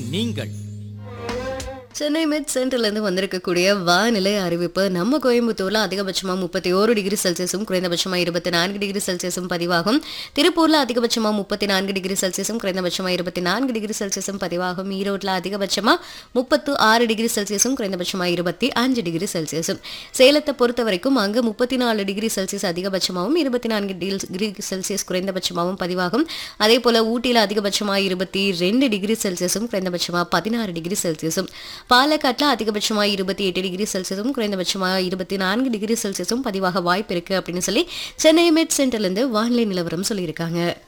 நீங்கள் சென்னை மெட் சென்டர்லேருந்து வந்திருக்கக்கூடிய வானிலை அறிவிப்பு நம்ம கோயம்புத்தூர்ல அதிகபட்சமா முப்பத்தி ஓரு டிகிரி செல்சியஸும் குறைந்தபட்சமா இருபத்தி நான்கு டிகிரி செல்சியஸும் பதிவாகும் திருப்பூர்ல அதிகபட்சமா முப்பத்தி நான்கு டிகிரி செல்சியஸும் குறைந்தபட்சமா இருபத்தி நான்கு டிகிரி செல்சியஸும் பதிவாகும் ஈரோட்ல அதிகபட்சமா முப்பத்து ஆறு டிகிரி செல்சியஸும் குறைந்தபட்சமா இருபத்தி அஞ்சு டிகிரி செல்சியஸும் சேலத்தை பொறுத்த வரைக்கும் அங்கு முப்பத்தி நாலு டிகிரி செல்சியஸ் அதிகபட்சமாகவும் இருபத்தி நான்கு டிகிரி செல்சியஸ் குறைந்தபட்சமாகவும் பதிவாகும் அதே போல ஊட்டியில அதிகபட்சமா இருபத்தி ரெண்டு டிகிரி செல்சியஸும் குறைந்தபட்சமா பதினாறு டிகிரி செல்சியஸும் பாலக்காட்டில் அதிகபட்சமா இருபத்தி எட்டு டிகிரி செல்சியஸும் குறைந்தபட்சமா இருபத்தி நான்கு டிகிரி செல்சியஸும் பதிவாக வாய்ப்பு இருக்கு அப்படின்னு சொல்லி சென்னை மெட் சென்டர்லேருந்து வானிலை நிலவரம் சொல்லியிருக்காங்க